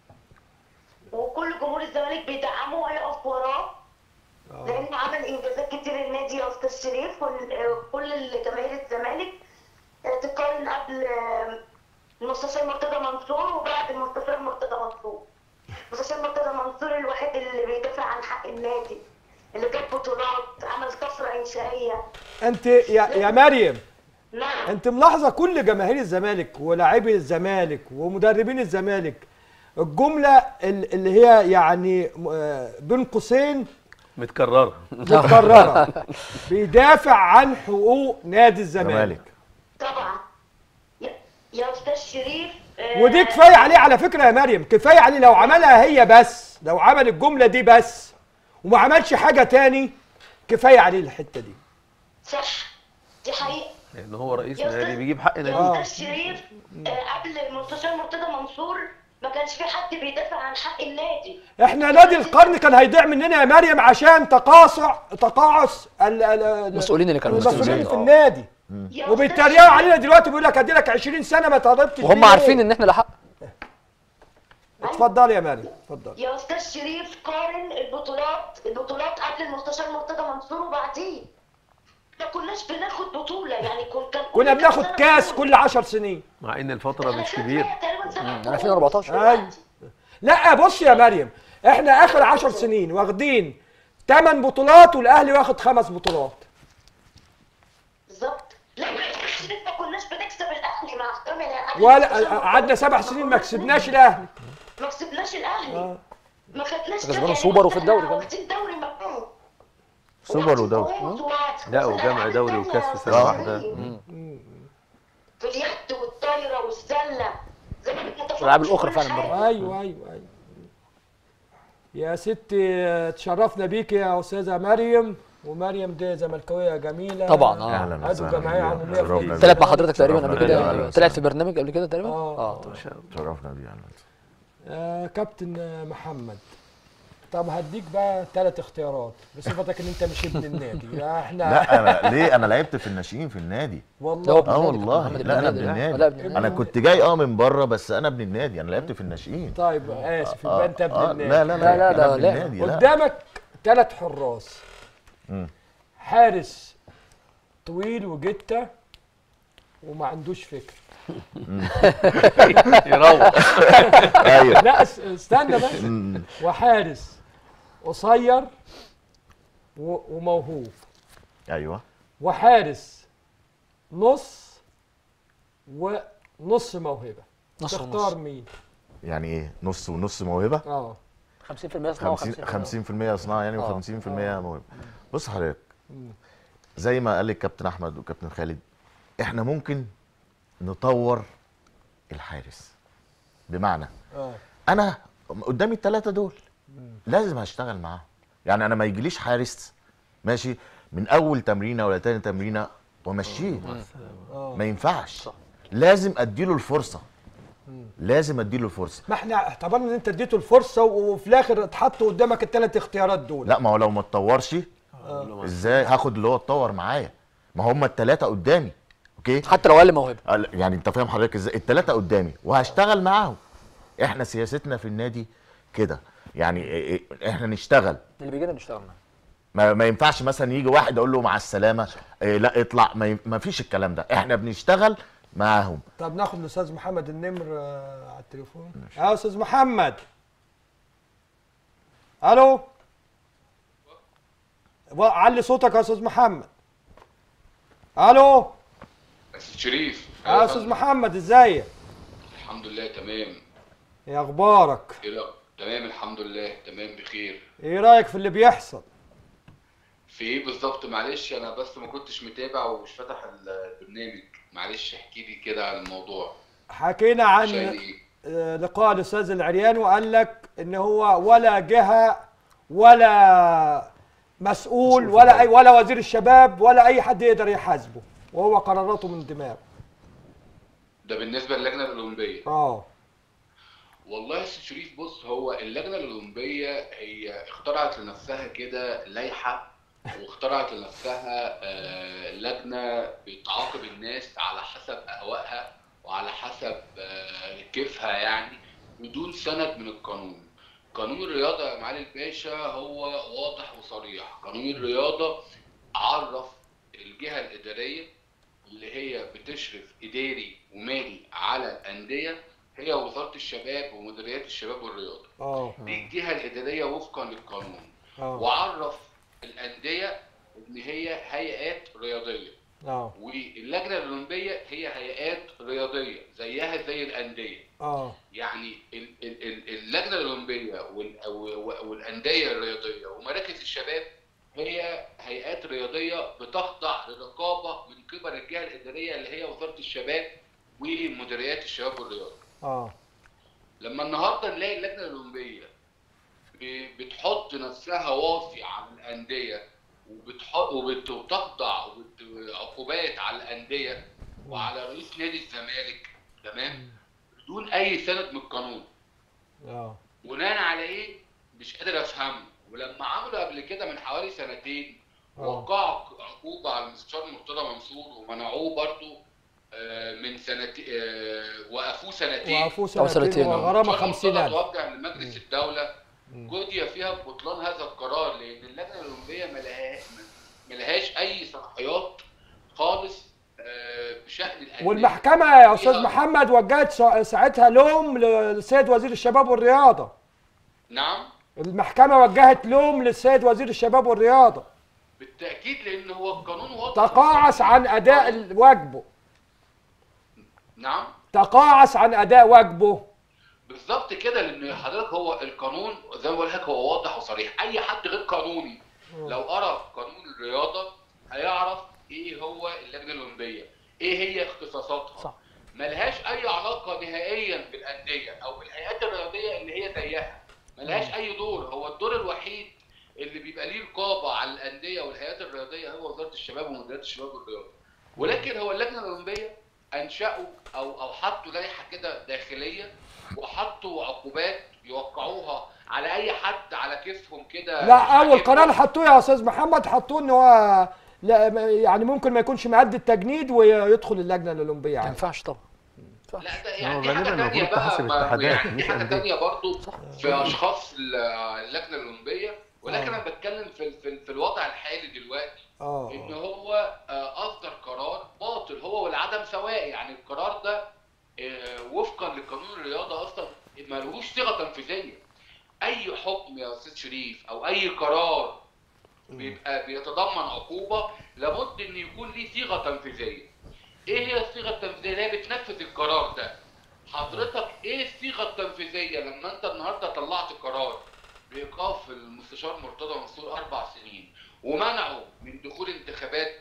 وكل جمهور الزمالك بيدعمه ويقف وراه لان عمل انجازات كتير النادي يا استاذ شريف وكل جماهير الزمالك آه، تقارن قبل آه، المستشار مرتضى منصور وبعد المستشار مرتضى منصور المستشار مرتضى منصور الوحيد اللي بيدافع عن حق النادي اللي جاب بطولات عمل طفره انشائيه انت يا يا مريم نعم انت ملاحظه كل جماهير الزمالك ولاعبي الزمالك ومدربين الزمالك الجمله ال- اللي هي يعني آه، بين قوسين متكرره متكرره بيدافع عن حقوق نادي الزمالك زمالك طبعا يا- يا استاذ شريف آه، ودي كفايه عليه على فكره يا مريم كفايه عليه لو عملها هي بس لو عمل الجمله دي بس وما عملش حاجه تاني كفايه عليه الحته دي صح دي حقيقه لان هو رئيس يا نادي أستاذ- بيجيب حق يا نادي استاذ شريف آه، قبل المستشار مرتضى منصور ما كانش في حد بيدافع عن حق النادي احنا نادي القرن كان هيضيع مننا يا مريم عشان تقاصع تقاعس ال- ال- ال- المسؤولين اللي كانوا المسؤولين مسؤولين في آه. النادي يا وبيتريقوا أستاذ علينا دلوقتي بيقول لك ادي لك 20 سنه ما تهربتش وهم فيه عارفين ليه؟ ان احنا لا حق اتفضلي يا مريم اتفضلي يا استاذ شريف قارن البطولات البطولات قبل المستشار مرتضى منصور وبعديه ما كناش بناخد بطوله يعني كن كان كنا كل بناخد سنة كاس بطولة. كل 10 سنين مع ان الفتره إحنا مش خدنا كبيره تقريبا سبع مم. بطولات 2014. أيوة. لا بص يا مريم احنا اخر 10 سنين واخدين 8 بطولات والاهلي واخد خمس بطولات بالظبط لا ما كناش بنكسب الاهلي مع احترامي للأهلي. ولا قعدنا سبع سنين ما كسبناش الاهلي ما كسبناش الاهلي ما خدناش كسبانه كاس، سوبر يعني وفي الدوري إحنا كمان. واخدين دوري مجنون سوبر ودوري. لا وجمع دوري وكاس في سنه آه. واحده في اليد والطايره والسله زي ما بنتفق الألعاب في الأخرى كل فعلا حاجة. برضه. ايوه ايوه ايوه يا ستي تشرفنا بيك يا استاذه مريم ومريم دي زملكاويه جميله طبعا اه اهلا عضو وسهلا جمعيه بيها. عموميه شرفنا في بيها. طلعت مع حضرتك تقريبا شرفنا قبل بيها. كده أهلا أيوة. وسهلا. طلعت في برنامج قبل كده تقريبا آه. اه ان شاء الله شرفنا بيه اهلا وسهلا. آه كابتن محمد طب هديك بقى ثلاث اختيارات بصفتك ان انت مش ابن النادي لا احنا لا انا ليه انا لعبت في الناشئين في النادي ده هو والله ابن اه النادي. والله محمد لا انا ابن النادي. النادي لا ابن النادي انا كنت جاي اه من بره بس انا ابن النادي انا لعبت في الناشئين طيب اسف يبقى انت ابن آه النادي لا لا لا، لا، أنا ده ابن لا. النادي لا قدامك ثلاث حراس مم. حارس طويل وجته وما عندوش فكر يروح ايوه لا اس- استنى بس مم. وحارس قصير و- وموهوب ايوه وحارس نص ونص موهبه نص تختار ونص مين يعني ايه نص ونص موهبه اه 50% صناعه 50 و50% 50% صناعه يعني آه. و50% موهبه بص حضرتك زي ما قال الكابتن احمد وكابتن خالد احنا ممكن نطور الحارس بمعنى اه انا قدامي الثلاثه دول لازم هشتغل معاهم يعني انا ما يجيليش حارس ماشي من اول تمرينه ولا تاني تمرينه وامشيه اه ما ينفعش لازم اديله الفرصه لازم اديله الفرصه ما احنا اعتبرنا ان انت اديته الفرصه وفي الاخر اتحط قدامك الثلاث اختيارات دول لا ما هو لو ما اتطورش ازاي هاخد اللي هو اتطور معايا ما هم الثلاثه قدامي اوكي حتى لو اقل موهبه قال- يعني انت فاهم حضرتك ازاي الثلاثه قدامي وهشتغل معاهم احنا سياستنا في النادي كده يعني إيه- إيه، احنا نشتغل اللي بيجي لنا نشتغل معاه ما, ما ينفعش مثلا يجي واحد اقول له مع السلامه إيه لا اطلع ما, ي- ما فيش الكلام ده احنا بنشتغل معاهم طب ناخد الاستاذ محمد النمر آه، على التليفون اه استاذ محمد الو و- علي صوتك يا استاذ محمد الو أستاذ شريف اه استاذ محمد ازيك الحمد لله تمام ايه اخبارك ايه لا تمام الحمد لله تمام بخير ايه رايك في اللي بيحصل في ايه بالظبط معلش انا بس ما كنتش متابع ومش فاتح البرنامج معلش احكي لي كده عن الموضوع حكينا عشان عن ايه آه، لقاء الاستاذ العريان وقال لك ان هو ولا جهه ولا مسؤول ولا اي ولا وزير الشباب ولا اي حد يقدر يحاسبه وهو قراراته من دماغه ده بالنسبه للجنه الاولمبيه اه والله يا استاذ شريف بص هو اللجنه الاولمبيه هي اخترعت لنفسها كده لائحه واخترعت لنفسها آه، لجنه بتعاقب الناس على حسب اهوائها وعلى حسب آه، كيفها يعني بدون سند من القانون. قانون الرياضه يا معالي الباشا هو واضح وصريح، قانون الرياضه عرف الجهه الاداريه اللي هي بتشرف اداري ومالي على الانديه هي وزاره الشباب ومديريات الشباب والرياضه. اه دي الجهه الاداريه وفقا للقانون. اه وعرف الانديه ان هي هيئات رياضيه اه واللجنه الاولمبيه هي هيئات رياضيه زيها زي الانديه اه يعني ال- ال- ال- اللجنه الاولمبيه وال- و- والانديه الرياضيه ومراكز الشباب هي هيئات رياضيه بتخضع لرقابه من قبل الجهه الاداريه اللي هي وزاره الشباب ومديريات الشباب والرياضه اه لما النهارده نلاقي اللجنه الاولمبيه ب- بتحط نفسها واصي على الانديه وبتحط وبتخضع وبت- عقوبات على الانديه وعلى رئيس نادي الزمالك تمام بدون اي سند من القانون اه بناء على ايه مش قادر افهمه ولما عملوا قبل كده من حوالي سنتين آه. وقعوا عقوبه على المستشار مرتضى منصور ومنعوه برضو آه، من سنتين وقفوه سنتين وقفوه أو سنتين سنتين، آه. وغرامه المستشار 50000 مرتضى توجه لمجلس الدوله جدي فيها ببطلان هذا القرار لان اللجنه الاولمبيه ما لها ملهاش اي صلاحيات خالص آه، بشان الانديه والمحكمه يا استاذ ليها- محمد وجهت سا- ساعتها لوم للسيد وزير الشباب والرياضه نعم المحكمه وجهت لوم للسيد وزير الشباب والرياضه بالتاكيد لان هو القانون واضح تقاعس عن اداء ال- واجبه نعم تقاعس عن اداء واجبه بالظبط كده لان حضرتك هو القانون زي ما بقول لك هو واضح وصريح اي حد غير قانوني لو قرا قانون الرياضه هيعرف ايه هو اللجنه الاولمبيه ايه هي اختصاصاتها صح. ملهاش اي علاقه نهائيا بالانديه او بالهيئات الرياضيه اللي هي زيها ملهاش اي دور هو الدور الوحيد اللي بيبقى ليه رقابه على الانديه والهيئات الرياضيه هو وزاره الشباب ومديريه الشباب والرياضه ولكن هو اللجنه الاولمبيه انشأوا او او حطوا لائحه كده داخليه وحطوا عقوبات يوقعوها على اي حد على كيفهم كده لا مش اول عاجبهم. قرار حطوه يا استاذ محمد حطوه ان هو لا ما- يعني ممكن ما يكونش مأدي التجنيد ويدخل اللجنه الاولمبيه ما عادي ينفعش طبعا ما ينفعش. لا ده هو يعني دي غالباً حاجه تانية المفروض بقى تحاسب ما- اتحادات يعني دي مش حاجه أندية. تانية برضو في اشخاص ال- اللجنه الاولمبيه ولكن آه. انا بتكلم في ال- في, ال- في الوضع الحالي دلوقتي اه ان هو آه، اصدر قرار باطل هو والعدم سواء يعني القرار ده آه، وفقا لقانون الرياضه اصلا ملهوش صيغه تنفيذيه اي حكم يا استاذ شريف او اي قرار بيبقى بيتضمن عقوبه لابد ان يكون ليه صيغه تنفيذيه ايه هي الصيغه التنفيذيه اللي هي بتنفذ القرار ده حضرتك ايه الصيغه التنفيذيه لما انت النهارده طلعت قرار بايقاف المستشار مرتضى منصور اربع سنين ومنعه من دخول انتخابات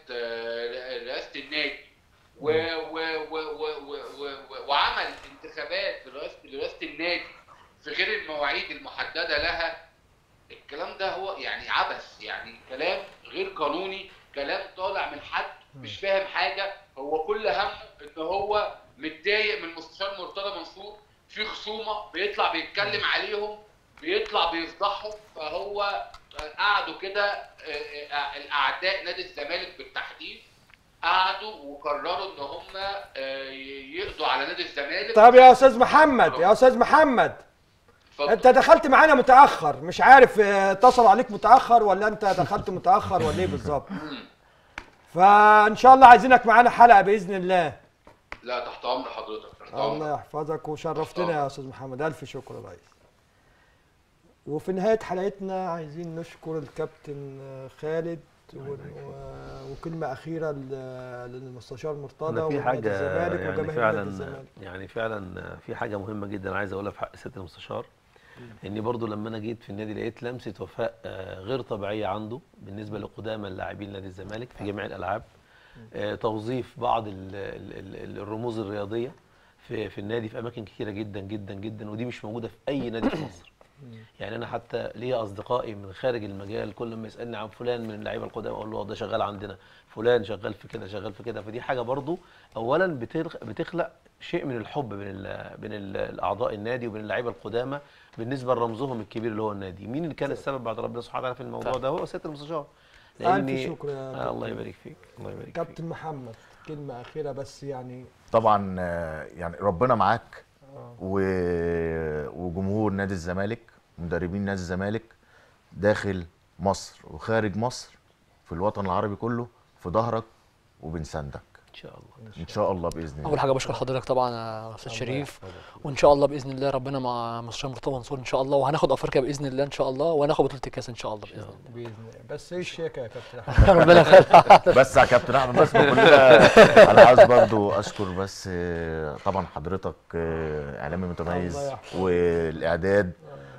آه، رئاسه النادي و و و و و و و وعمل انتخابات لرئاسه لرئاسه النادي في غير المواعيد المحدده لها الكلام ده هو يعني عبث يعني كلام غير قانوني كلام طالع من حد مش فاهم حاجه هو كل همه ان هو متضايق من المستشار مرتضى منصور في خصومه بيطلع بيتكلم عليهم بيطلع بيفضحهم فهو قعدوا كده آه، آه، الاعداء نادي الزمالك بالتحديد قعدوا وقرروا ان هم آه، يقضوا على نادي الزمالك طب يا استاذ محمد يا استاذ محمد اتفضل. انت دخلت معانا متاخر مش عارف اه، اتصلوا عليك متاخر ولا انت دخلت متاخر ولا ايه بالظبط فان شاء الله عايزينك معانا حلقه باذن الله لا تحت امر حضرتك تحت الله امر يحفظك وشرفتنا يا استاذ محمد الف شكر يا ريس وفي نهايه حلقتنا عايزين نشكر الكابتن آه، خالد و- و- وكلمه اخيره ل- للمستشار مرتضى انا في ونادي حاجه الزمالك يعني وجماهير نادي فعلا الزمالك يعني فعلا في حاجه مهمه جدا عايز اقولها في حق سياده المستشار اني برضو لما انا جيت في النادي لقيت لمسه وفاء آه، غير طبيعيه عنده بالنسبه لقدامى اللاعبين نادي الزمالك في جميع الالعاب آه، توظيف بعض ال- ال- ال- الرموز الرياضيه في في النادي في اماكن كثيره جدا جدا جدا ودي مش موجوده في اي نادي في مصر يعني انا حتى ليا اصدقائي من خارج المجال كل ما يسالني عن فلان من اللعيبه القدامى اقول له ده شغال عندنا فلان شغال في كده شغال في كده فدي حاجه برضو اولا بتخ- بتخلق شيء من الحب بين ال بين ال الاعضاء النادي وبين اللعيبه القدامى بالنسبه لرمزهم الكبير اللي هو النادي مين اللي كان السبب بعد ربنا سبحانه وتعالى في الموضوع ده هو سياده المستشار ألف شكر يا آه دكتور. الله يبارك فيك الله يبارك فيك كابتن محمد كلمه اخيره بس يعني طبعا آه، يعني ربنا معاك و... وجمهور نادي الزمالك مدربين نادي الزمالك داخل مصر وخارج مصر في الوطن العربي كله في ظهرك وبنساندك ان شاء الله ان شاء الله باذن الله اول حاجه بشكر حضرتك طبعا يا استاذ شريف وان شاء الله باذن الله ربنا مع مستشار مرتضى منصور ان شاء الله وهناخد افريقيا باذن الله ان شاء الله وهناخد بطوله الكاس ان شاء الله باذن الله باذن الله بس ايه الشيكه يا كابتن احمد ربنا يخليك بس يا كابتن احمد بس ما كلنا انا عايز برضو اشكر بس آه، طبعا حضرتك آه، اعلامي متميز الله يحفظك. والاعداد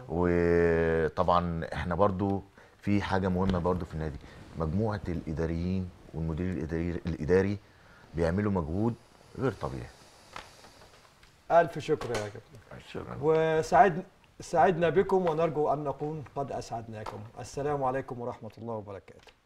وطبعا احنا برضو في حاجه مهمه برضو في النادي مجموعه الاداريين والمدير الاداري الاداري بيعملوا مجهود غير طبيعي الف شكر يا كابتن شكرا وسعد سعدنا بكم ونرجو ان نكون قد اسعدناكم السلام عليكم ورحمه الله وبركاته